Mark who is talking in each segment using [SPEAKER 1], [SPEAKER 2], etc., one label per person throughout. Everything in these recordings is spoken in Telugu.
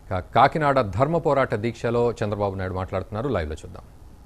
[SPEAKER 1] కా- కాకినాడ ధర్మ పోరాట దీక్షలో చంద్రబాబు నాయుడు మాట్లాడుతున్నారు లైవ్లో చూద్దాం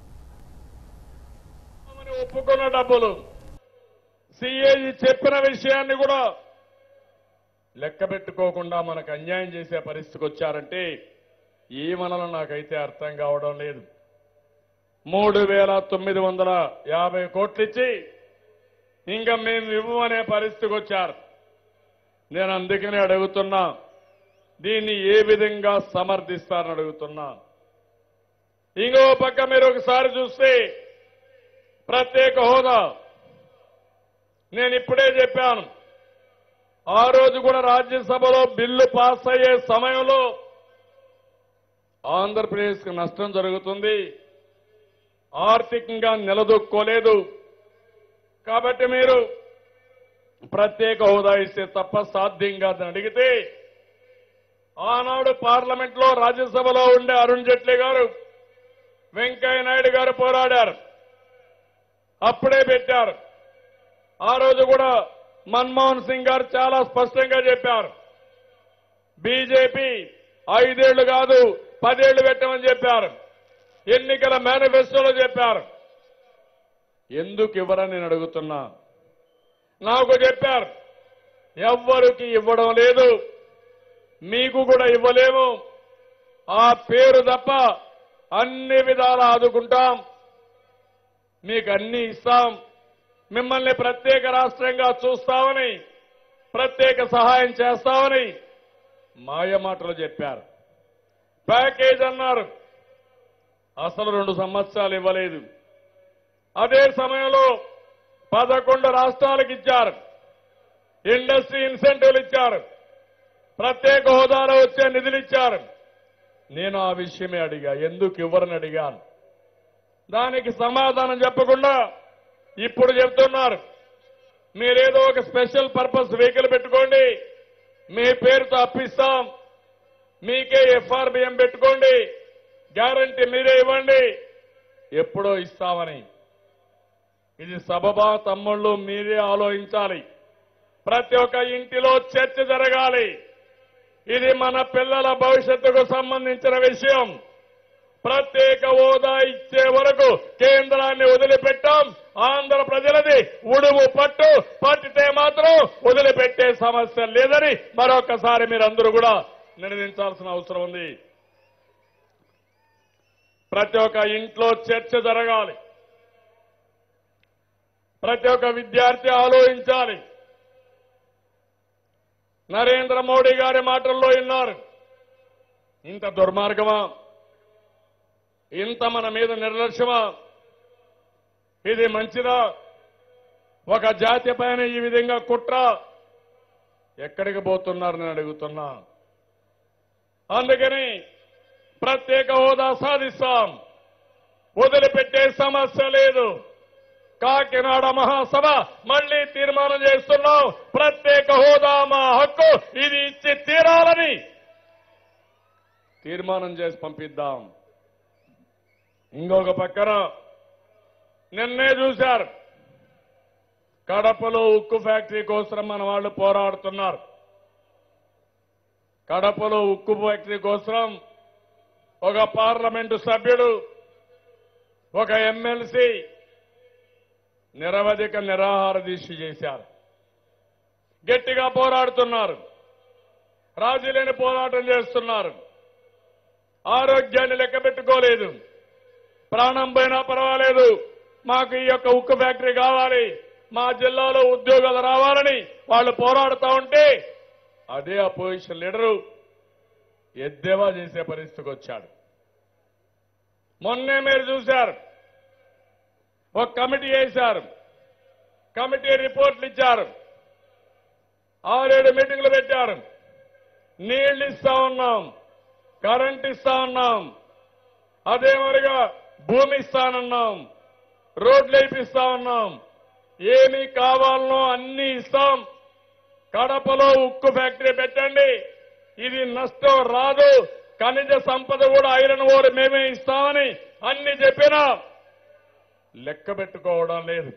[SPEAKER 2] అని ఒప్పుకున్న డబ్బులు సిఏజీ చెప్పిన విషయాన్ని కూడా లెక్క పెట్టుకోకుండా మనకు అన్యాయం చేసే పరిస్థితికి వచ్చారంటే ఈ మనలో నాకైతే అర్థం కావడం లేదు మూడు వేల తొమ్మిది వందల యాభై కోట్లు ఇచ్చి ఇంకా మేము ఇవ్వమనే పరిస్థితికి వచ్చారు నేను అందుకనే అడుగుతున్నా దీన్ని ఏ విధంగా సమర్థిస్తారని అడుగుతున్నా ఇంకో పక్క మీరు ఒకసారి చూస్తే ప్రత్యేక హోదా నేను ఇప్పుడే చెప్పాను ఆ రోజు కూడా రాజ్యసభలో బిల్లు పాస్ అయ్యే సమయంలో ఆంధ్రప్రదేశ్కి నష్టం జరుగుతుంది ఆర్థికంగా నిలదొక్కోలేదు కాబట్టి మీరు ప్రత్యేక హోదా ఇస్తే తప్ప సాధ్యం కాదని అడిగితే ఆనాడు పార్లమెంట్ లో రాజ్యసభలో ఉండే అరుణ్ జైట్లీ గారు వెంకయ్య నాయుడు గారు పోరాడారు అప్పుడే పెట్టారు ఆ రోజు కూడా మన్మోహన్ సింగ్ గారు చాలా స్పష్టంగా చెప్పారు బీజేపీ ఐదేళ్లు కాదు పదేళ్లు పెట్టమని చెప్పారు ఎన్నికల మేనిఫెస్టోలో చెప్పారు ఎందుకు ఇవ్వరని నేను అడుగుతున్నా నాకు చెప్పారు ఎవ్వరికి ఇవ్వడం లేదు మీకు కూడా ఇవ్వలేము ఆ పేరు తప్ప అన్ని విధాలా ఆదుకుంటాం మీకు అన్ని ఇస్తాం మిమ్మల్ని ప్రత్యేక రాష్ట్రంగా చూస్తామని ప్రత్యేక సహాయం చేస్తామని మాయమాటలు చెప్పారు ప్యాకేజ్ అన్నారు అసలు రెండు సంవత్సరాలు ఇవ్వలేదు అదే సమయంలో పదకొండు రాష్ట్రాలకు ఇచ్చారు ఇండస్ట్రీ ఇన్సెంటివ్లు ఇచ్చారు ప్రత్యేక హోదాలో వచ్చే నిధులు ఇచ్చారు నేను ఆ విషయమే అడిగా ఎందుకు ఇవ్వరని అడిగాను దానికి సమాధానం చెప్పకుండా ఇప్పుడు చెప్తున్నారు మీరేదో ఒక స్పెషల్ పర్పస్ వెహికల్ పెట్టుకోండి మీ పేరుతో అప్పిస్తాం మీకే ఎఫ్ఆర్బిఎం పెట్టుకోండి గ్యారంటీ మీరే ఇవ్వండి ఎప్పుడో ఇస్తామని ఇది సబబా తమ్ముళ్ళు మీరే ఆలోచించాలి ప్రతి ఒక్క ఇంటిలో చర్చ జరగాలి ఇది మన పిల్లల భవిష్యత్తుకు సంబంధించిన విషయం ప్రత్యేక హోదా ఇచ్చే వరకు కేంద్రాన్ని వదిలిపెట్టాం ఆంధ్ర ప్రజలది ఉడుము పట్టు పట్టితే మాత్రం వదిలిపెట్టే సమస్య లేదని మరొకసారి మీరందరూ కూడా నిర్ణయించాల్సిన అవసరం ఉంది ప్రతి ఒక్క ఇంట్లో చర్చ జరగాలి ప్రతి ఒక్క విద్యార్థి ఆలోచించాలి నరేంద్ర మోడీ గారి మాటల్లో విన్నారు ఇంత దుర్మార్గమా ఇంత మన మీద నిర్లక్ష్యమా ఇది మంచిదా ఒక జాతి పైన ఈ విధంగా కుట్ర ఎక్కడికి పోతున్నారు నేను అడుగుతున్నా అందుకని ప్రత్యేక హోదా సాధిస్తాం వదిలిపెట్టే సమస్య లేదు కాకినాడ మహాసభ మళ్లీ తీర్మానం చేస్తున్నాం ప్రత్యేక హోదా మా హక్కు ఇది ఇచ్చి తీరాలని తీర్మానం చేసి పంపిద్దాం ఇంకొక పక్కన నిన్నే చూశారు కడపలో ఉక్కు ఫ్యాక్టరీ కోసం మన వాళ్ళు పోరాడుతున్నారు కడపలో ఉక్కు ఫ్యాక్టరీ కోసం ఒక పార్లమెంటు సభ్యుడు ఒక ఎమ్మెల్సీ నిరవధిక నిరాహార దీక్ష చేశారు గట్టిగా పోరాడుతున్నారు రాజీలేని పోరాటం చేస్తున్నారు ఆరోగ్యాన్ని లెక్క పెట్టుకోలేదు ప్రాణం పోయినా పర్వాలేదు మాకు ఈ యొక్క ఉక్కు ఫ్యాక్టరీ కావాలి మా జిల్లాలో ఉద్యోగాలు రావాలని వాళ్ళు పోరాడుతూ ఉంటే అదే అపోజిషన్ లీడరు ఎద్దేవా చేసే పరిస్థితికి వచ్చాడు మొన్నే మీరు చూశారు ఒక కమిటీ వేశారు కమిటీ రిపోర్ట్లు ఇచ్చారు ఆరేడు మీటింగ్లు పెట్టారు నీళ్లు ఇస్తా ఉన్నాం కరెంట్ ఇస్తా ఉన్నాం అదే మరిగా భూమి ఇస్తానన్నాం రోడ్లు వేపిస్తా ఉన్నాం ఏమి కావాలనో అన్ని ఇస్తాం కడపలో ఉక్కు ఫ్యాక్టరీ పెట్టండి ఇది నష్టం రాదు ఖనిజ సంపద కూడా ఐరన్ ఓర్ మేమే ఇస్తామని అన్ని చెప్పినా లెక్క పెట్టుకోవడం లేదు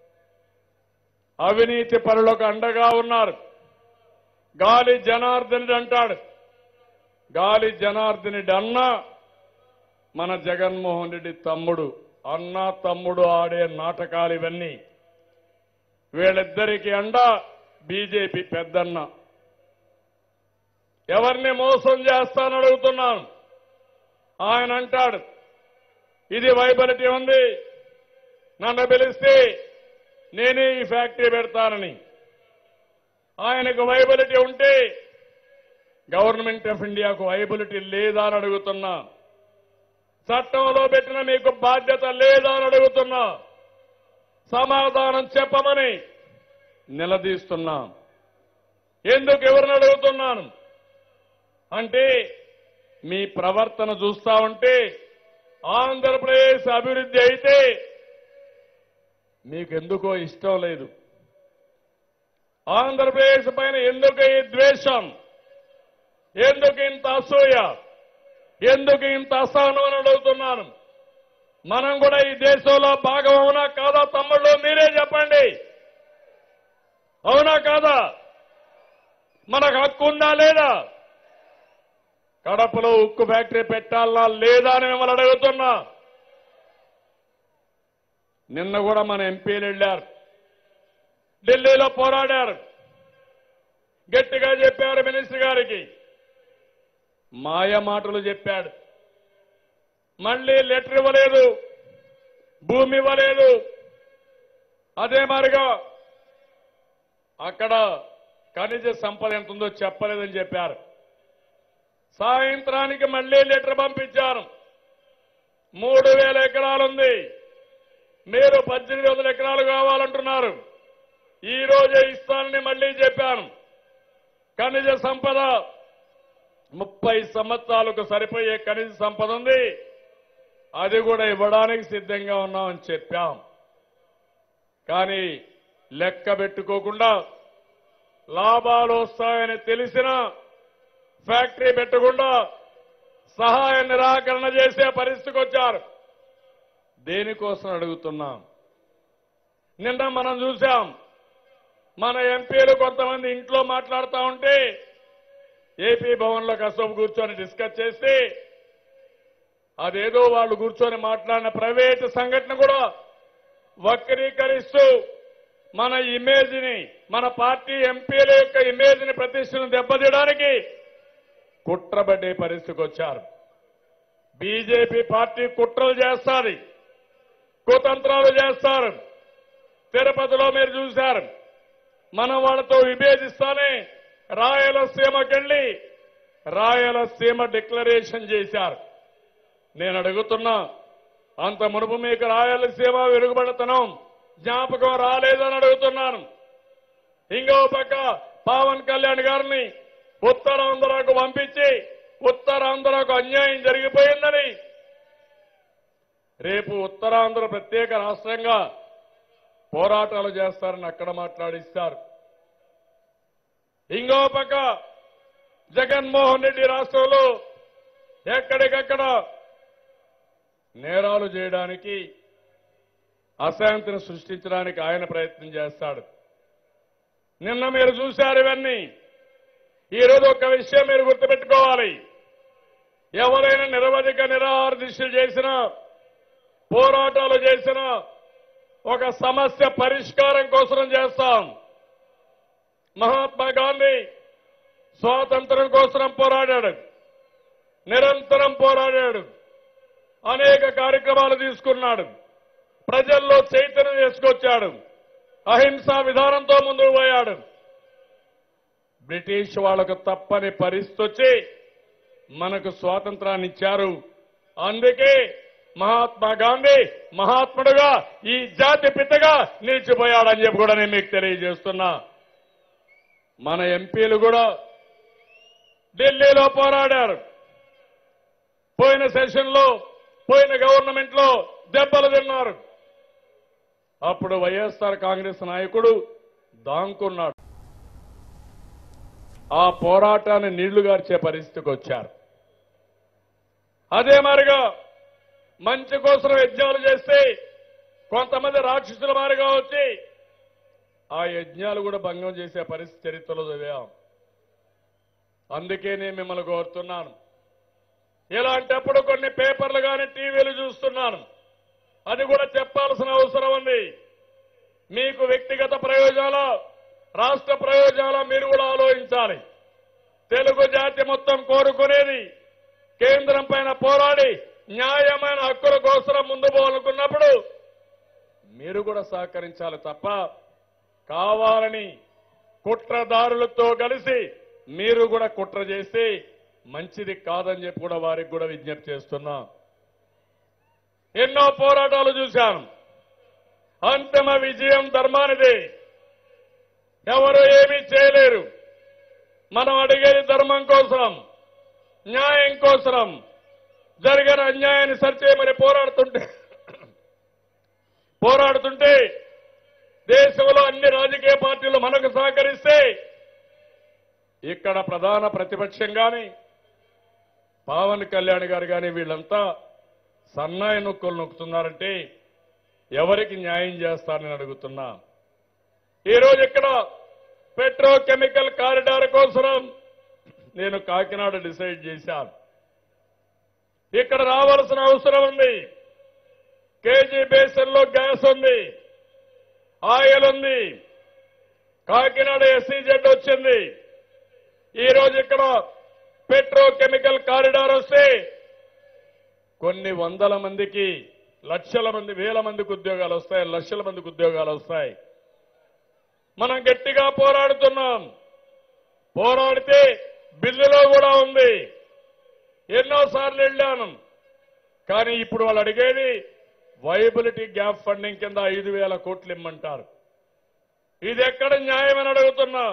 [SPEAKER 2] అవినీతి పరులకు అండగా ఉన్నారు గాలి జనార్దనుడు అంటాడు గాలి జనార్దన్ రెడ్డి అన్న మన జగన్మోహన్ రెడ్డి తమ్ముడు అన్న తమ్ముడు ఆడే నాటకాలు ఇవన్నీ వీళ్ళిద్దరికి అండ బీజేపీ పెద్దన్న ఎవరిని మోసం చేస్తానని అడుగుతున్నాను ఆయన అంటాడు ఇది వైబలిటీ ఉంది నన్ను పిలిస్తే నేనే ఈ ఫ్యాక్టరీ పెడతానని ఆయనకు వైబిలిటీ ఉంటే గవర్నమెంట్ ఆఫ్ ఇండియాకు వైబిలిటీ లేదా అని అడుగుతున్నా చట్టంలో పెట్టిన మీకు బాధ్యత లేదా అని అడుగుతున్నా సమాధానం చెప్పమని నిలదీస్తున్నా ఎందుకు ఎవరిని అడుగుతున్నాను అంటే మీ ప్రవర్తన చూస్తా ఉంటే ఆంధ్రప్రదేశ్ అభివృద్ధి అయితే మీకెందుకో ఇష్టం లేదు ఆంధ్రప్రదేశ్ పైన ఎందుకు ఈ ద్వేషం ఎందుకు ఇంత అసూయ ఎందుకు ఇంత అసహనం అని అడుగుతున్నాను మనం కూడా ఈ దేశంలో భాగం అవునా కాదా తమ్ముళ్ళు మీరే చెప్పండి అవునా కాదా మనకు హక్కు ఉందా లేదా కడపలో ఉక్కు ఫ్యాక్టరీ పెట్టాలా లేదా అని మిమ్మల్ని అడుగుతున్నా నిన్న కూడా మన ఎంపీలు వెళ్ళారు ఢిల్లీలో పోరాడారు గట్టిగా చెప్పారు మినిస్టర్ గారికి మాయ మాటలు చెప్పాడు మళ్ళీ లెటర్ ఇవ్వలేదు భూమి ఇవ్వలేదు అదే మారిగా అక్కడ ఖనిజ సంపద ఎంత ఉందో చెప్పలేదని చెప్పారు సాయంత్రానికి మళ్ళీ లెటర్ పంపించారు మూడు వేల ఎకరాలుంది మీరు పద్దెనిమిది వందల ఎకరాలు కావాలంటున్నారు ఈ రోజే ఇస్తానని మళ్ళీ చెప్పాను ఖనిజ సంపద ముప్పై సంవత్సరాలకు సరిపోయే ఖనిజ సంపద ఉంది అది కూడా ఇవ్వడానికి సిద్ధంగా ఉన్నామని చెప్పాం కానీ లెక్క పెట్టుకోకుండా లాభాలు వస్తాయని తెలిసిన ఫ్యాక్టరీ పెట్టకుండా సహాయ నిరాకరణ చేసే పరిస్థితికి వచ్చారు దేనికోసం అడుగుతున్నాం నిన్న మనం చూశాం మన ఎంపీలు కొంతమంది ఇంట్లో మాట్లాడుతూ ఉంటే ఏపీ భవన్లో కసోపు కూర్చొని డిస్కస్ చేసి అదేదో వాళ్ళు కూర్చొని మాట్లాడిన ప్రైవేటు సంఘటన కూడా వక్రీకరిస్తూ మన ఇమేజ్ ని మన పార్టీ ఎంపీల యొక్క ఇమేజ్ ని ప్రతిష్టను దెబ్బతీయడానికి కుట్రబడ్డే పరిస్థితికి వచ్చారు బీజేపీ పార్టీ కుట్రలు చేస్తాది కుతంత్రాలు చేస్తారు తిరుపతిలో మీరు చూశారు మనం వాళ్ళతో విభేదిస్తానే రాయలసీమకెళ్ళి రాయలసీమ డిక్లరేషన్ చేశారు నేను అడుగుతున్నా అంత మునుపు మీకు రాయలసీమ వెలుగుబడతనం జ్ఞాపకం రాలేదని అడుగుతున్నాను ఇంకో పక్క పవన్ కళ్యాణ్ గారిని ఉత్తరాంధ్రకు పంపించి ఉత్తరాంధ్రకు అన్యాయం జరిగిపోయిందని రేపు ఉత్తరాంధ్ర ప్రత్యేక రాష్ట్రంగా పోరాటాలు చేస్తారని అక్కడ మాట్లాడిస్తారు ఇంకో పక్క జగన్మోహన్ రెడ్డి రాష్ట్రంలో ఎక్కడికక్కడ నేరాలు చేయడానికి అశాంతిని సృష్టించడానికి ఆయన ప్రయత్నం చేస్తాడు నిన్న మీరు చూశారు ఇవన్నీ ఈరోజు ఒక విషయం మీరు గుర్తుపెట్టుకోవాలి ఎవరైనా నిరవధిక నిరాహార దీక్షలు చేసినా పోరాటాలు చేసినా ఒక సమస్య పరిష్కారం కోసం చేస్తాం మహాత్మా గాంధీ స్వాతంత్రం కోసం పోరాడాడు నిరంతరం పోరాడాడు అనేక కార్యక్రమాలు తీసుకున్నాడు ప్రజల్లో చైతన్యం తీసుకొచ్చాడు అహింసా విధానంతో ముందుకు పోయాడు బ్రిటిష్ వాళ్లకు తప్పని పరిస్థితి వచ్చి మనకు స్వాతంత్రాన్ని ఇచ్చారు అందుకే మహాత్మా గాంధీ మహాత్ముడుగా ఈ జాతి పితగా నిలిచిపోయాడని చెప్పి కూడా నేను మీకు తెలియజేస్తున్నా మన ఎంపీలు కూడా ఢిల్లీలో పోరాడారు పోయిన సెషన్లో పోయిన గవర్నమెంట్ లో దెబ్బలు తిన్నారు అప్పుడు వైఎస్ఆర్ కాంగ్రెస్ నాయకుడు దాంకున్నాడు ఆ పోరాటాన్ని నీళ్లు గార్చే పరిస్థితికి వచ్చారు అదే మారిగా మంచి కోసం యజ్ఞాలు చేస్తే కొంతమంది రాక్షసుల మారిగా వచ్చి ఆ యజ్ఞాలు కూడా భంగం చేసే పరిస్థితి చరిత్రలో చదివాం అందుకే నేను మిమ్మల్ని కోరుతున్నాను ఇలాంటప్పుడు కొన్ని పేపర్లు కానీ టీవీలు చూస్తున్నాను అది కూడా చెప్పాల్సిన అవసరం ఉంది మీకు వ్యక్తిగత ప్రయోజనాల రాష్ట్ర ప్రయోజనాల మీరు కూడా ఆలోచించాలి తెలుగు జాతి మొత్తం కోరుకునేది కేంద్రం పైన పోరాడి న్యాయమైన హక్కుల కోసం ముందు పోవాలనుకున్నప్పుడు మీరు కూడా సహకరించాలి తప్ప కావాలని కుట్రదారులతో కలిసి మీరు కూడా కుట్ర చేసి మంచిది కాదని చెప్పి కూడా వారికి కూడా విజ్ఞప్తి చేస్తున్నా ఎన్నో పోరాటాలు చూశాను అంతిమ విజయం ధర్మానిది ఎవరు ఏమీ చేయలేరు మనం అడిగేది ధర్మం కోసం న్యాయం కోసం జరిగిన అన్యాయాన్ని సరిచేయమని పోరాడుతుంటే పోరాడుతుంటే దేశంలో అన్ని రాజకీయ పార్టీలు మనకు సహకరిస్తే ఇక్కడ ప్రధాన ప్రతిపక్షం గాని పవన్ కళ్యాణ్ గారు కానీ వీళ్ళంతా సన్నాయి నొక్కులు నొక్కుతున్నారంటే ఎవరికి న్యాయం చేస్తారని అడుగుతున్నా ఈరోజు ఇక్కడ పెట్రోకెమికల్ కారిడార్ కోసం నేను కాకినాడ డిసైడ్ చేశాను ఇక్కడ రావాల్సిన అవసరం ఉంది కేజీ బేసిన్లో గ్యాస్ ఉంది ఆయిల్ ఉంది కాకినాడ ఎస్సీజెడ్ వచ్చింది ఈ రోజు ఇక్కడ పెట్రోకెమికల్ కారిడార్ వస్తే కొన్ని వందల మందికి లక్షల మంది వేల మందికి ఉద్యోగాలు వస్తాయి లక్షల మందికి ఉద్యోగాలు వస్తాయి మనం గట్టిగా పోరాడుతున్నాం పోరాడితే బిల్లులో కూడా ఉంది ఎన్నోసార్లు వెళ్ళాను కానీ ఇప్పుడు వాళ్ళు అడిగేది వైబిలిటీ గ్యాప్ ఫండింగ్ కింద ఐదు వేల కోట్లు ఇమ్మంటారు ఇది ఎక్కడ న్యాయమని అడుగుతున్నాం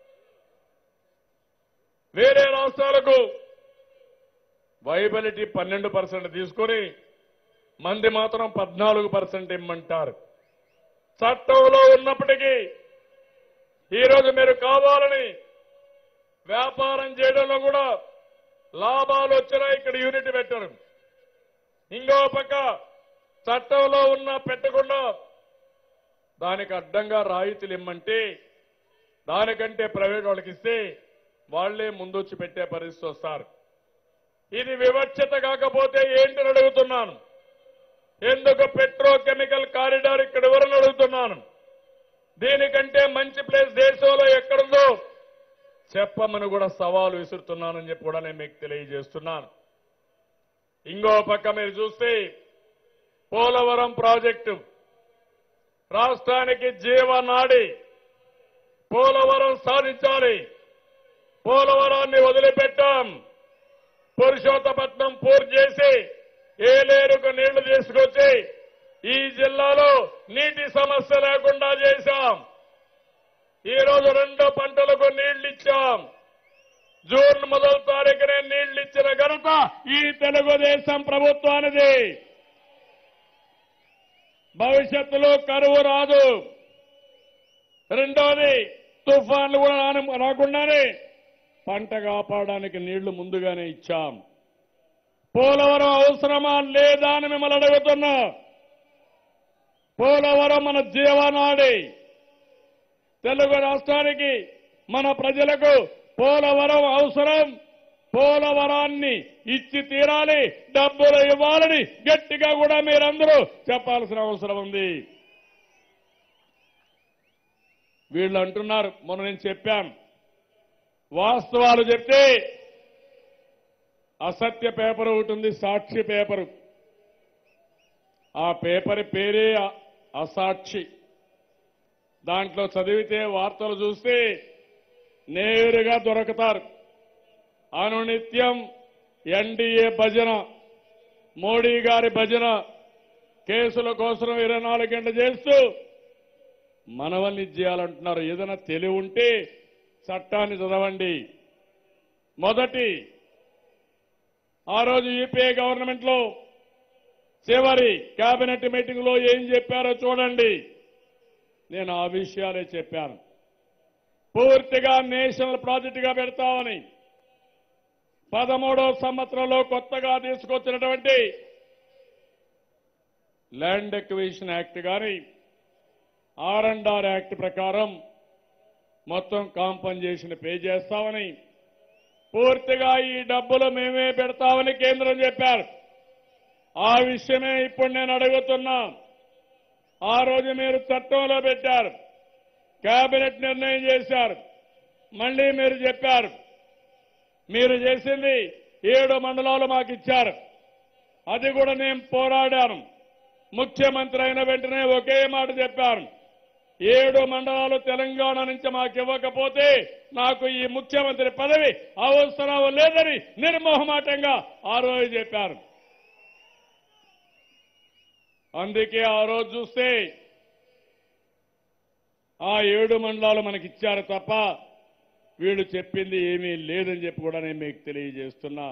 [SPEAKER 2] వేరే రాష్ట్రాలకు వైబిలిటీ పన్నెండు పర్సెంట్ తీసుకొని మంది మాత్రం పద్నాలుగు పర్సెంట్ ఇమ్మంటారు చట్టంలో ఉన్నప్పటికీ ఈరోజు మీరు కావాలని వ్యాపారం చేయడంలో కూడా లాభాలు వచ్చినా ఇక్కడ యూనిట్ పెట్టరు ఇంకో పక్క చట్టంలో ఉన్న పెట్టకుండా దానికి అడ్డంగా రాయితీలు ఇమ్మంటే దానికంటే ప్రైవేట్ వాళ్ళకి ఇస్తే వాళ్లే ముందొచ్చి పెట్టే పరిస్థితి వస్తారు ఇది వివక్షత కాకపోతే ఏంటని అడుగుతున్నాను ఎందుకు పెట్రోకెమికల్ కారిడార్ ఇక్కడ ఎవరని అడుగుతున్నాను దీనికంటే మంచి ప్లేస్ దేశంలో ఎక్కడుందో చెప్పమని కూడా సవాలు విసురుతున్నానని చెప్పి కూడా నేను మీకు తెలియజేస్తున్నాను ఇంకో పక్క మీరు చూస్తే పోలవరం ప్రాజెక్టు రాష్ట్రానికి జీవనాడి పోలవరం సాధించాలి పోలవరాన్ని వదిలిపెట్టాం పురుషోత్తపట్నం పూర్తి చేసి ఏలేరుకు నీళ్లు తీసుకొచ్చి ఈ జిల్లాలో నీటి సమస్య లేకుండా చేశాం ఈ రోజు రెండు పంటలకు నీళ్లు ఇచ్చాం జూన్ మొదటి తారీఖునే నీళ్లు ఇచ్చిన ఘనత ఈ తెలుగుదేశం ప్రభుత్వానిది భవిష్యత్తులో కరువు రాదు రెండోది తుఫాన్లు కూడా రాను- రాకుండానే పంట కాపాడడానికి నీళ్లు ముందుగానే ఇచ్చాం పోలవరం అవసరమా లేదా అని మిమ్మల్ని అడుగుతున్నా పోలవరం మన జీవనాడి తెలుగు రాష్ట్రానికి మన ప్రజలకు పోలవరం అవసరం పోలవరాన్ని ఇచ్చి తీరాలి డబ్బులు ఇవ్వాలని గట్టిగా కూడా మీరందరూ చెప్పాల్సిన అవసరం ఉంది వీళ్ళు అంటున్నారు మొన్న నేను చెప్పాను వాస్తవాలు చెప్తే అసత్య పేపర్ ఒకటి ఉంది సాక్షి పేపరు ఆ పేపర్ పేరే అ- అసాక్షి దాంట్లో చదివితే వార్తలు చూస్తే నేరుగా దొరకతారు అనునిత్యం ఎన్డీఏ భజన మోడీ గారి భజన కేసుల కోసం ఇరవై నాలుగు గంటలు చేస్తూ మనవల్ని చేయాలంటున్నారు ఏదైనా తెలివి ఉంటే చట్టాన్ని చదవండి మొదటి ఆ రోజు యూపీఏ గవర్నమెంట్ లో చివరి కేబినెట్ మీటింగ్ లో ఏం చెప్పారో చూడండి నేను ఆ విషయాలే చెప్పాను పూర్తిగా నేషనల్ ప్రాజెక్టుగా పెడతామని పదమూడవ సంవత్సరంలో కొత్తగా తీసుకొచ్చినటువంటి ల్యాండ్ ఎక్విజిషన్ యాక్ట్ కానీ ఆర్ అండ్ ఆర్ యాక్ట్ ప్రకారం మొత్తం కాంపన్సేషన్ పే చేస్తామని పూర్తిగా ఈ డబ్బులు మేమే పెడతామని కేంద్రం చెప్పారు ఆ విషయమే ఇప్పుడు నేను అడుగుతున్నా ఆ రోజు మీరు చట్టంలో పెట్టారు కేబినెట్ నిర్ణయం చేశారు మళ్ళీ మీరు చెప్పారు మీరు చేసింది ఏడు మండలాలు మాకు ఇచ్చారు అది కూడా నేను పోరాడాను ముఖ్యమంత్రి అయిన వెంటనే ఒకే మాట చెప్పారు ఏడు మండలాలు తెలంగాణ నుంచి మాకు ఇవ్వకపోతే నాకు ఈ ముఖ్యమంత్రి పదవి అవసరం లేదని నిర్మోహమాటంగా ఆ రోజు చెప్పారు అందుకే ఆ రోజు చూస్తే ఆ ఏడు మండలాలు మనకి ఇచ్చారు తప్ప వీళ్ళు చెప్పింది ఏమీ లేదని చెప్పి కూడా నేను మీకు తెలియజేస్తున్నా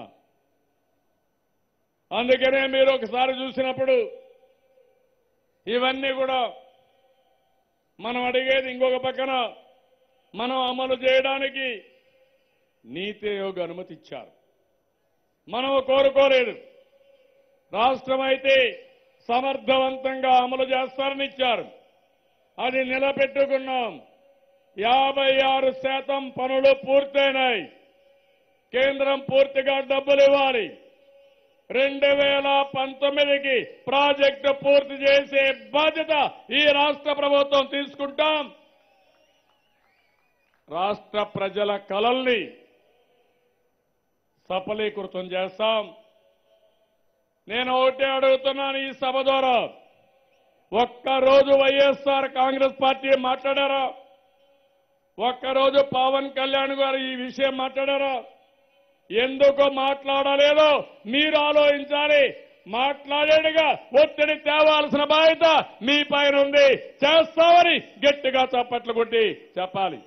[SPEAKER 2] అందుకనే మీరు ఒకసారి చూసినప్పుడు ఇవన్నీ కూడా మనం అడిగేది ఇంకొక పక్కన మనం అమలు చేయడానికి నీతి ఆయోగ్ అనుమతి ఇచ్చారు మనం కోరుకోలేదు రాష్ట్రం అయితే సమర్థవంతంగా అమలు చేస్తారని ఇచ్చారు అది నిలబెట్టుకున్నాం యాభై ఆరు శాతం పనులు పూర్తయినాయి కేంద్రం పూర్తిగా డబ్బులు ఇవ్వాలి రెండు వేల పంతొమ్మిదికి ప్రాజెక్టు పూర్తి చేసే బాధ్యత ఈ రాష్ట్ర ప్రభుత్వం తీసుకుంటాం రాష్ట్ర ప్రజల కలల్ని సఫలీకృతం చేస్తాం నేను ఒకటే అడుగుతున్నాను ఈ సభ ద్వారా ఒక్కరోజు వైఎస్ఆర్ కాంగ్రెస్ పార్టీ మాట్లాడారా ఒక్కరోజు పవన్ కళ్యాణ్ గారు ఈ విషయం మాట్లాడారా ఎందుకు మాట్లాడలేదో మీరు ఆలోచించాలి మాట్లాడేడుగా ఒత్తిడి తేవాల్సిన బాధ్యత మీ పైన ఉంది చేస్తామని గట్టిగా చప్పట్లు కొట్టి చెప్పాలి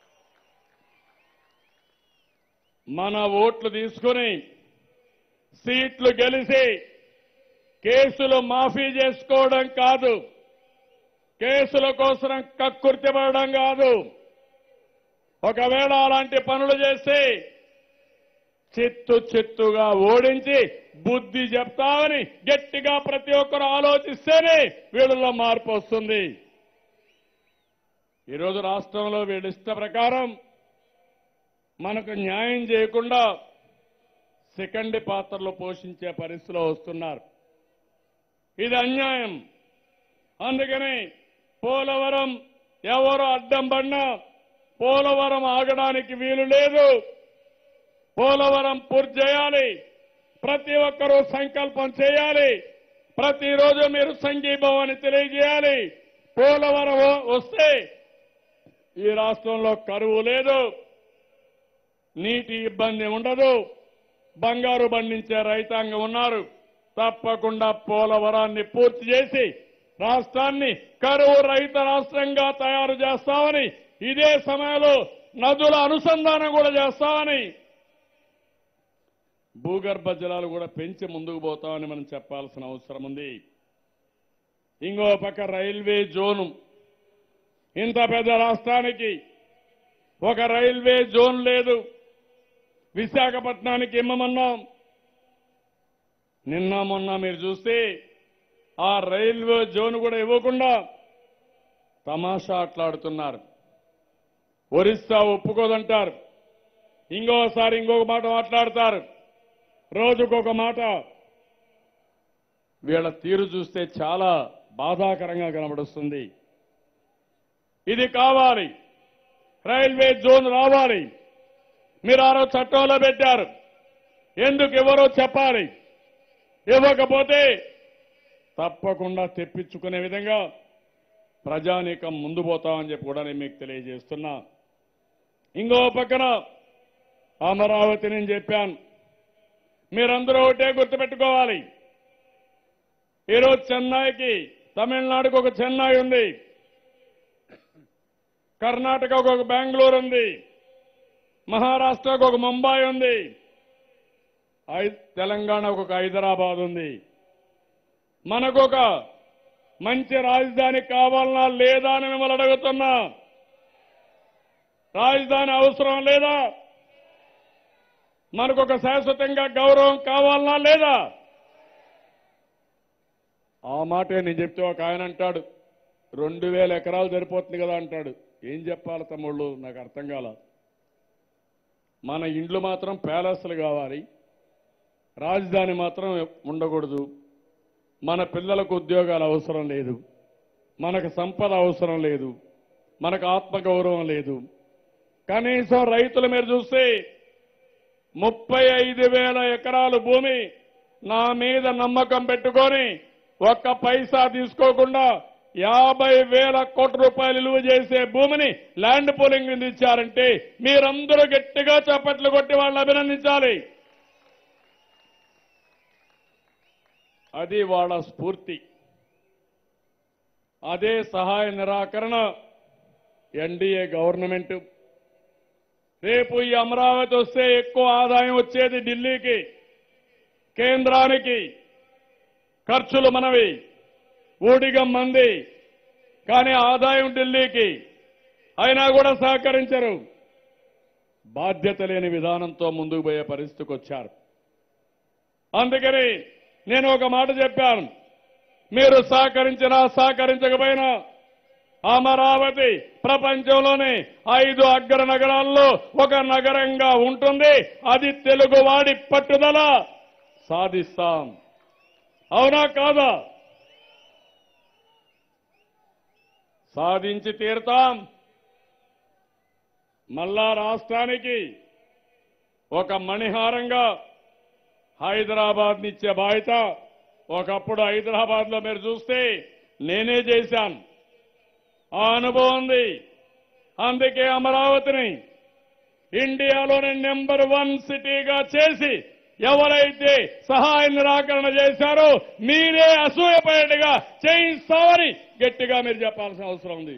[SPEAKER 2] మన ఓట్లు తీసుకుని సీట్లు గెలిచి కేసులు మాఫీ చేసుకోవడం కాదు కేసుల కోసం కక్కుర్తిపడడం కాదు ఒకవేళ అలాంటి పనులు చేస్తే చిత్తు చిత్తుగా ఓడించి బుద్ధి చెప్తామని గట్టిగా ప్రతి ఒక్కరు ఆలోచిస్తేనే వీళ్ళలో మార్పు వస్తుంది ఈరోజు రాష్ట్రంలో వీళ్ళ ఇష్ట ప్రకారం మనకు న్యాయం చేయకుండా సెకండ్ పాత్రలో పోషించే పరిస్థితిలో వస్తున్నారు ఇది అన్యాయం అందుకని పోలవరం ఎవరు అడ్డం పడినా పోలవరం ఆగడానికి వీలు లేదు పోలవరం పూర్తి చేయాలి ప్రతి ఒక్కరూ సంకల్పం చేయాలి ప్రతిరోజు మీరు సంఘీభావాన్ని తెలియజేయాలి పోలవరం వస్తే ఈ రాష్ట్రంలో కరువు లేదు నీటి ఇబ్బంది ఉండదు బంగారు బండించే రైతాంగం ఉన్నారు తప్పకుండా పోలవరాన్ని పూర్తి చేసి రాష్ట్రాన్ని కరువు రహిత రాష్ట్రంగా తయారు చేస్తామని ఇదే సమయంలో నదుల అనుసంధానం కూడా చేస్తామని భూగర్భ జలాలు కూడా పెంచి ముందుకు పోతామని మనం చెప్పాల్సిన అవసరం ఉంది ఇంకో పక్క రైల్వే జోను ఇంత పెద్ద రాష్ట్రానికి ఒక రైల్వే జోన్ లేదు విశాఖపట్నానికి ఇమ్మమన్నాం నిన్న మొన్న మీరు చూస్తే ఆ రైల్వే జోన్ కూడా ఇవ్వకుండా తమాషా ఆటలాడుతున్నారు ఒరిస్సా ఒప్పుకోదంటారు ఇంకోసారి ఇంకొక మాట మాట్లాడతారు రోజుకొక మాట వీళ్ళ తీరు చూస్తే చాలా బాధాకరంగా కనబడుస్తుంది ఇది కావాలి రైల్వే జోన్ రావాలి మీరు ఆరో చట్టంలో పెట్టారు ఎందుకు ఎవరో చెప్పాలి ఇవ్వకపోతే తప్పకుండా తెప్పించుకునే విధంగా ప్రజానీకం ముందు పోతామని చెప్పి కూడా నేను మీకు తెలియజేస్తున్నా ఇంకో పక్కన అమరావతి నేను చెప్పాను మీరందరూ ఒకటే గుర్తుపెట్టుకోవాలి ఈరోజు చెన్నైకి తమిళనాడుకు ఒక చెన్నై ఉంది కర్ణాటకకు ఒక బెంగళూరు ఉంది మహారాష్ట్రకు ఒక ముంబై ఉంది ఐ- తెలంగాణకు ఒక హైదరాబాద్ ఉంది మనకొక మంచి రాజధాని కావాలన్నా లేదా అని మిమ్మల్ని అడుగుతున్నా రాజధాని అవసరం లేదా మనకొక శాశ్వతంగా గౌరవం కావాలన్నా లేదా ఆ మాటే నేను చెప్తే ఒక ఆయన అంటాడు రెండు వేల ఎకరాలు సరిపోతుంది కదా అంటాడు ఏం చెప్పాలి తమ్ముళ్ళు నాకు అర్థం కాల మన ఇండ్లు మాత్రం ప్యాలెస్లు కావాలి రాజధాని మాత్రం ఉండకూడదు మన పిల్లలకు ఉద్యోగాలు అవసరం లేదు మనకు సంపద అవసరం లేదు మనకు ఆత్మగౌరవం లేదు కనీసం రైతుల మీరు చూస్తే ముప్పై ఐదు వేల ఎకరాలు భూమి నా మీద నమ్మకం పెట్టుకొని ఒక్క పైసా తీసుకోకుండా యాభై వేల కోట్ల రూపాయలు విలువ చేసే భూమిని ల్యాండ్ పూలింగ్ మీద ఇచ్చారంటే మీరందరూ గట్టిగా చప్పట్లు కొట్టి వాళ్ళు అభినందించాలి అది వాళ్ళ స్ఫూర్తి అదే సహాయ నిరాకరణ ఎన్డీఏ గవర్నమెంట్ రేపు ఈ అమరావతి వస్తే ఎక్కువ ఆదాయం వచ్చేది ఢిల్లీకి కేంద్రానికి ఖర్చులు మనవి ఊడిగం మంది కానీ ఆదాయం ఢిల్లీకి అయినా కూడా సహకరించరు బాధ్యత లేని విధానంతో ముందుకు పోయే పరిస్థితికి వచ్చారు అందుకని నేను ఒక మాట చెప్పాను మీరు సహకరించినా సహకరించకపోయినా అమరావతి ప్రపంచంలోనే ఐదు అగ్ర నగరాల్లో ఒక నగరంగా ఉంటుంది అది తెలుగువాడి పట్టుదల సాధిస్తాం అవునా కాదా సాధించి తీరుతాం మళ్ళా రాష్ట్రానికి ఒక మణిహారంగా హైదరాబాద్ నిచ్చే బాధ్యత ఒకప్పుడు హైదరాబాద్ లో మీరు చూస్తే నేనే చేశాను ఆ అనుభవం ఉంది అందుకే అమరావతిని ఇండియాలోని నెంబర్ వన్ సిటీగా చేసి ఎవరైతే సహాయ నిరాకరణ చేశారో మీరే అసూయపడేట్టుగా చేయిస్తామని గట్టిగా మీరు చెప్పాల్సిన అవసరం ఉంది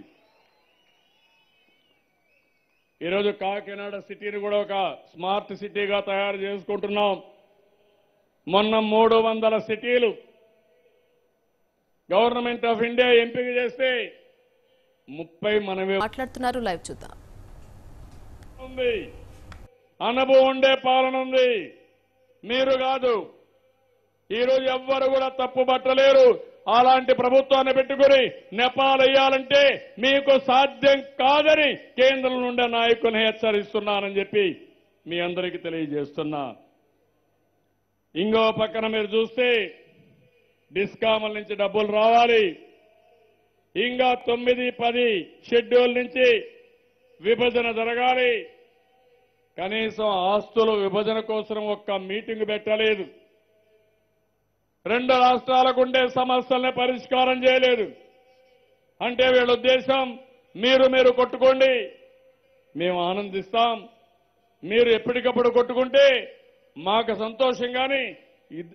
[SPEAKER 2] ఈరోజు కాకినాడ సిటీని కూడా ఒక స్మార్ట్ సిటీగా తయారు చేసుకుంటున్నాం మొన్న మూడు వందల సిటీలు గవర్నమెంట్ ఆఫ్ ఇండియా ఎంపిక చేస్తే ముప్పై మనమే
[SPEAKER 3] మాట్లాడుతున్నారు లైవ్ చూద్దాం
[SPEAKER 2] ఉంది అనుభవం ఉండే పాలన ఉంది మీరు కాదు ఈరోజు ఎవ్వరు కూడా తప్పు పట్టలేరు అలాంటి ప్రభుత్వాన్ని పెట్టుకుని నెపాలు వేయాలంటే మీకు సాధ్యం కాదని కేంద్రం నుండి నాయకుని హెచ్చరిస్తున్నానని చెప్పి మీ అందరికీ తెలియజేస్తున్నా ఇంకో పక్కన మీరు చూస్తే డిస్కామల నుంచి డబ్బులు రావాలి ఇంకా తొమ్మిది పది షెడ్యూల్ నుంచి విభజన జరగాలి కనీసం ఆస్తుల విభజన కోసం ఒక్క మీటింగ్ పెట్టలేదు రెండు రాష్ట్రాలకు ఉండే సమస్యల్ని పరిష్కారం చేయలేదు అంటే వీళ్ళ ఉద్దేశం మీరు మీరు కొట్టుకోండి మేము ఆనందిస్తాం మీరు ఎప్పటికప్పుడు కొట్టుకుంటే మాకు సంతోషం కానీ ఇద్-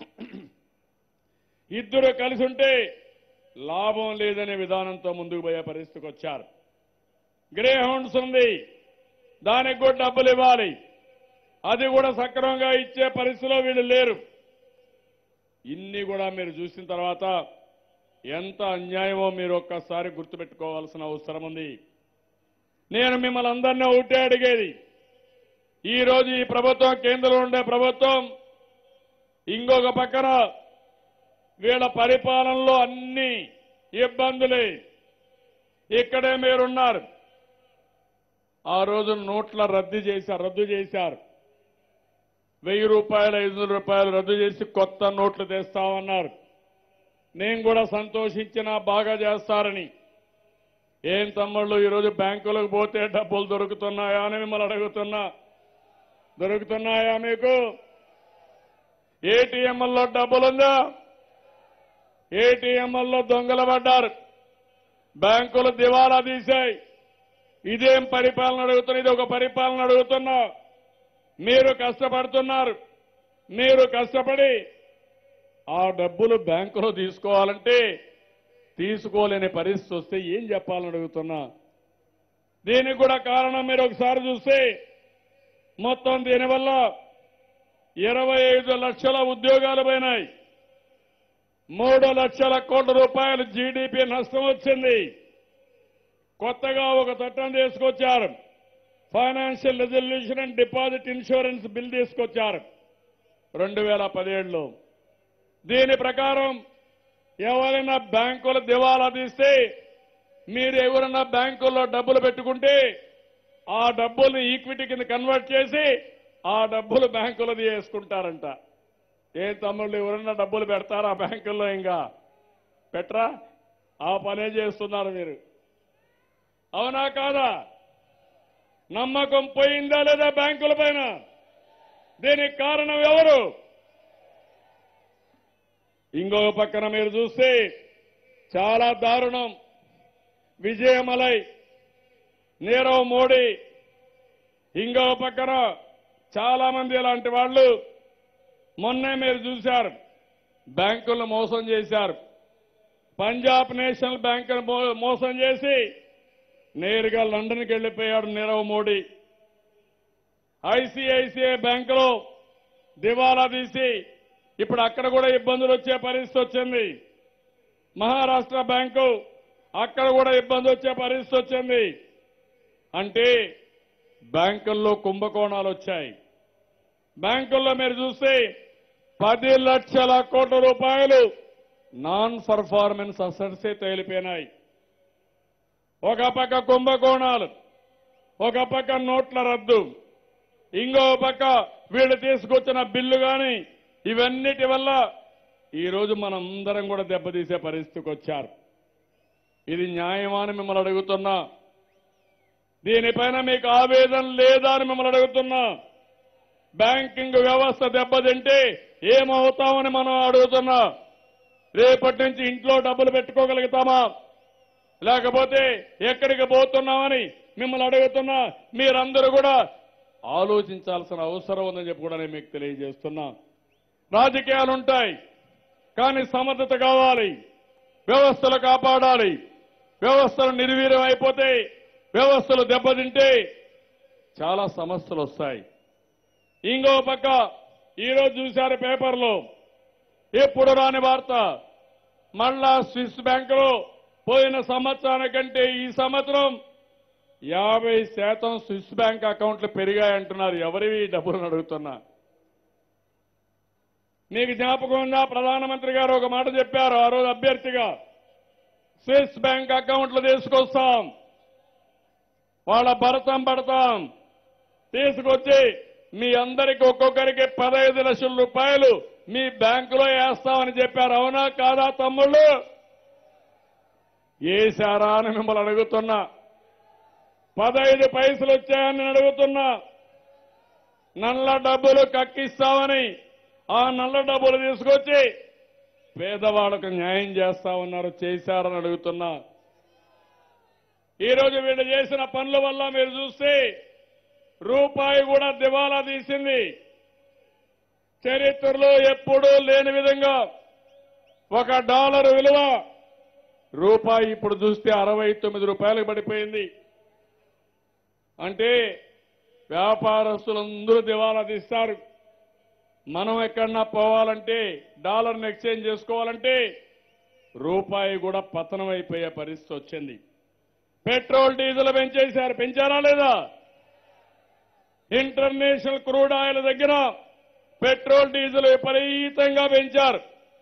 [SPEAKER 2] ఇద్దరు కలిసి ఉంటే లాభం లేదనే విధానంతో ముందుకు పోయే పరిస్థితికి వచ్చారు గ్రే హౌండ్స్ ఉంది దానికి కూడా డబ్బులు ఇవ్వాలి అది కూడా సక్రమంగా ఇచ్చే పరిస్థితిలో వీళ్ళు లేరు ఇన్ని కూడా మీరు చూసిన తర్వాత ఎంత అన్యాయమో మీరు ఒక్కసారి గుర్తుపెట్టుకోవాల్సిన అవసరం ఉంది నేను మిమ్మల్ని అందరినీ ఒకటే అడిగేది ఈ రోజు ఈ ప్రభుత్వం కేంద్రంలో ఉండే ప్రభుత్వం ఇంకొక పక్కన వీళ్ళ పరిపాలనలో అన్ని ఇబ్బందులే ఇక్కడే మీరున్నారు ఆ రోజు నోట్ల రద్దు చేశారు రద్దు చేశారు వెయ్యి రూపాయలు ఐదు వందల రూపాయలు రద్దు చేసి కొత్త నోట్లు తెస్తామన్నారు నేను కూడా సంతోషించిన బాగా చేస్తారని ఏం తమ్ముళ్ళు ఈరోజు బ్యాంకులకు పోతే డబ్బులు దొరుకుతున్నాయా అని మిమ్మల్ని అడుగుతున్నా దొరుకుతున్నాయా మీకు ఏటీఎంల్లో డబ్బులుందా ఏటీఎంల్లో దొంగలు పడ్డారు బ్యాంకులు దివాలా తీశాయి ఇదేం పరిపాలన అడుగుతున్నా ఇది ఒక పరిపాలన అడుగుతున్నా మీరు కష్టపడుతున్నారు మీరు కష్టపడి ఆ డబ్బులు బ్యాంకులో తీసుకోవాలంటే తీసుకోలేని పరిస్థితి వస్తే ఏం చెప్పాలని అడుగుతున్నా దీనికి కూడా కారణం మీరు ఒకసారి చూస్తే మొత్తం దీనివల్ల ఇరవై ఐదు లక్షల ఉద్యోగాలు పోయినాయి మూడు లక్షల కోట్ల రూపాయలు జీడీపీ నష్టం వచ్చింది కొత్తగా ఒక చట్టం తీసుకొచ్చారు financial resolution and deposit insurance bill తీసుకొచ్చారు రెండు వేల పదిహేడులో దీని ప్రకారం ఎవరైనా బ్యాంకులు దివాలా తీస్తే మీరు ఎవరైనా బ్యాంకుల్లో డబ్బులు పెట్టుకుంటే ఆ డబ్బుల్ని ఈక్విటీ కింద కన్వర్ట్ చేసి ఆ డబ్బులు బ్యాంకులో వేసుకుంటారంట ఏ తమ్ముళ్ళు ఎవరన్నా డబ్బులు పెడతారా బ్యాంకుల్లో ఇంకా పెట్టరా ఆ పనే చేస్తున్నారు మీరు అవునా కాదా నమ్మకం పోయిందా లేదా బ్యాంకుల పైన దీనికి కారణం ఎవరు ఇంకో పక్కన మీరు చూస్తే చాలా దారుణం విజయమలై నీరవ్ మోడీ ఇంకో పక్కన చాలా మంది ఇలాంటి వాళ్ళు మొన్నే మీరు చూశారు బ్యాంకులను మోసం చేశారు పంజాబ్ నేషనల్ బ్యాంకును మో- మోసం చేసి నేరుగా లండన్కి వెళ్లిపోయాడు నీరవ్ మోడీ ఐసిఐసిఐ బ్యాంకులో దివాలా తీసి ఇప్పుడు అక్కడ కూడా ఇబ్బందులు వచ్చే పరిస్థితి వచ్చింది మహారాష్ట్ర బ్యాంకు అక్కడ కూడా ఇబ్బంది వచ్చే పరిస్థితి వచ్చింది అంటే బ్యాంకుల్లో కుంభకోణాలు వచ్చాయి బ్యాంకుల్లో మీరు చూస్తే పది లక్షల కోట్ల రూపాయలు నాన్ పర్ఫార్మెన్స్ అసెట్సే తేలిపోయినాయి ఒక పక్క కుంభకోణాలు ఒక పక్క నోట్ల రద్దు ఇంకో పక్క వీళ్ళు తీసుకొచ్చిన బిల్లు గాని ఇవన్నిటి వల్ల ఈ రోజు మనం అందరం కూడా దెబ్బతీసే పరిస్థితికి వచ్చారు ఇది న్యాయమా అని మిమ్మల్ని అడుగుతున్నా దీనిపైన మీకు ఆవేదన లేదా అని మిమ్మల్ని అడుగుతున్నా బ్యాంకింగ్ వ్యవస్థ దెబ్బతింటే ఏమవుతామని మనం అడుగుతున్నా రేపటి నుంచి ఇంట్లో డబ్బులు పెట్టుకోగలుగుతామా లేకపోతే ఎక్కడికి పోతున్నామని మిమ్మల్ని అడుగుతున్నా మీరందరూ కూడా ఆలోచించాల్సిన అవసరం ఉందని చెప్పి కూడా నేను మీకు తెలియజేస్తున్నా రాజకీయాలు ఉంటాయి కానీ సమర్థత కావాలి వ్యవస్థలు కాపాడాలి వ్యవస్థలు నిర్వీర్యం అయిపోతే వ్యవస్థలు దెబ్బతింటే చాలా సమస్యలు వస్తాయి ఇంకో పక్క ఈరోజు చూశారు పేపర్లో ఎప్పుడు రాని వార్త మళ్ళా స్విస్ బ్యాంకులో పోయిన సంవత్సరానికంటే ఈ సంవత్సరం యాభై శాతం స్విస్ బ్యాంక్ అకౌంట్లు పెరిగాయంటున్నారు ఎవరివి ఈ డబ్బులను అడుగుతున్నా మీకు జ్ఞాపకం ఉందా ప్రధానమంత్రి గారు ఒక మాట చెప్పారు ఆ రోజు అభ్యర్థిగా స్విస్ బ్యాంక్ అకౌంట్లు తీసుకొస్తాం వాళ్ళ భరతం పడతాం తీసుకొచ్చి మీ అందరికి ఒక్కొక్కరికి పదహైదు లక్షల రూపాయలు మీ బ్యాంకులో వేస్తామని చెప్పారు అవునా కాదా తమ్ముళ్ళు వేశారా అని మిమ్మల్ని అడుగుతున్నా పదహైదు పైసలు వచ్చాయని నేను అడుగుతున్నా నల్ల డబ్బులు కక్కిస్తామని ఆ నల్ల డబ్బులు తీసుకొచ్చి పేదవాళ్ళకు న్యాయం చేస్తా ఉన్నారు చేశారని అడుగుతున్నా ఈరోజు వీళ్ళు చేసిన పనుల వల్ల మీరు చూస్తే రూపాయి కూడా దివాలా తీసింది చరిత్రలో ఎప్పుడూ లేని విధంగా ఒక డాలర్ విలువ రూపాయి ఇప్పుడు చూస్తే అరవై తొమ్మిది రూపాయలకు పడిపోయింది అంటే వ్యాపారస్తులందరూ దివాలా తీస్తారు మనం ఎక్కడన్నా పోవాలంటే డాలర్ని ఎక్స్చేంజ్ చేసుకోవాలంటే రూపాయి కూడా పతనం అయిపోయే పరిస్థితి వచ్చింది పెట్రోల్ డీజిల్ పెంచేశారు పెంచారా లేదా ఇంటర్నేషనల్ క్రూడ్ ఆయిల్ దగ్గర పెట్రోల్ డీజిల్ విపరీతంగా పెంచారు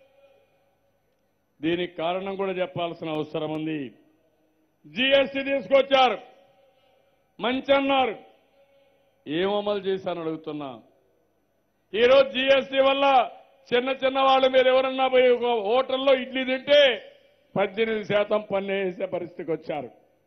[SPEAKER 2] దీనికి కారణం కూడా చెప్పాల్సిన అవసరం ఉంది జీఎస్టీ తీసుకొచ్చారు మంచి అన్నారు ఏం అమలు చేశాను అడుగుతున్నా ఈరోజు జీఎస్టీ వల్ల చిన్న చిన్న వాళ్ళు మీరు ఎవరన్నా పోయి ఒక హోటల్లో ఇడ్లీ తింటే పద్దెనిమిది శాతం పన్ను వేసే పరిస్థితికి వచ్చారు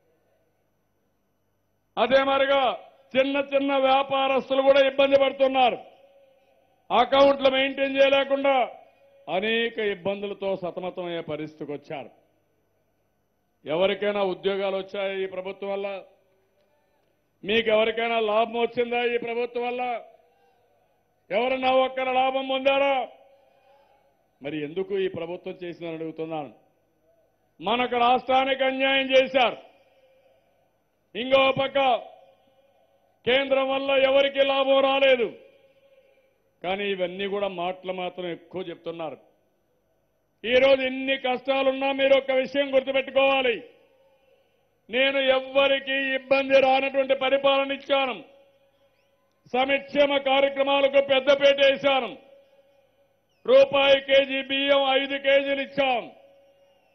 [SPEAKER 2] అదే మరిగా చిన్న చిన్న వ్యాపారస్తులు కూడా ఇబ్బంది పడుతున్నారు అకౌంట్లు మెయింటైన్ చేయలేకుండా అనేక ఇబ్బందులతో సతమతమయ్యే పరిస్థితికి వచ్చారు ఎవరికైనా ఉద్యోగాలు వచ్చాయి ఈ ప్రభుత్వం వల్ల మీకు ఎవరికైనా లాభం వచ్చిందా ఈ ప్రభుత్వం వల్ల ఎవరన్నా ఒక్కర లాభం పొందారా మరి ఎందుకు ఈ ప్రభుత్వం చేసిందని అడుగుతున్నాను మనకు రాష్ట్రానికి అన్యాయం చేశారు ఇంకో పక్క కేంద్రం వల్ల ఎవరికి లాభం రాలేదు కానీ ఇవన్నీ కూడా మాటలు మాత్రం ఎక్కువ చెప్తున్నారు ఈరోజు ఎన్ని కష్టాలున్నా మీరు ఒక విషయం గుర్తుపెట్టుకోవాలి నేను ఎవ్వరికీ ఇబ్బంది రానటువంటి పరిపాలన ఇచ్చాను సంక్షేమ కార్యక్రమాలకు పెద్దపేట వేశాను రూపాయి కేజీ బియ్యం ఐదు కేజీలు ఇచ్చాం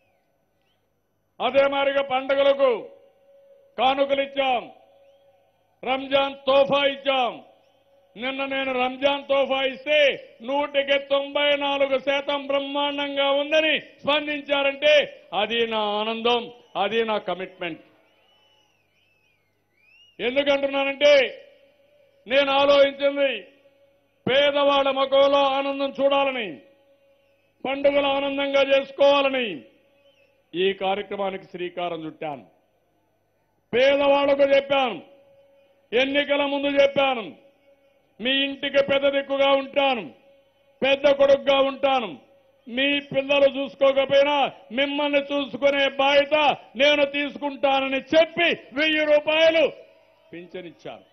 [SPEAKER 2] అదే మాదిరిగా పండుగలకు కానుకలు ఇచ్చాం రంజాన్ తోఫా ఇచ్చాం నిన్న నేను రంజాన్ తోఫా ఇస్తే నూటికి తొంభై నాలుగు శాతం బ్రహ్మాండంగా ఉందని స్పందించారంటే అది నా ఆనందం అది నా కమిట్మెంట్ ఎందుకంటున్నానంటే నేను ఆలోచించింది పేదవాళ్ళ మగంలో ఆనందం చూడాలని పండుగలు ఆనందంగా చేసుకోవాలని ఈ కార్యక్రమానికి శ్రీకారం చుట్టాను పేదవాళ్లకు చెప్పాను ఎన్నికల ముందు చెప్పాను మీ ఇంటికి పెద్ద దిక్కుగా ఉంటాను పెద్ద కొడుకుగా ఉంటాను మీ పిల్లలు చూసుకోకపోయినా మిమ్మల్ని చూసుకునే బాధ్యత నేను తీసుకుంటానని చెప్పి వెయ్యి రూపాయలు పింఛనిచ్చాను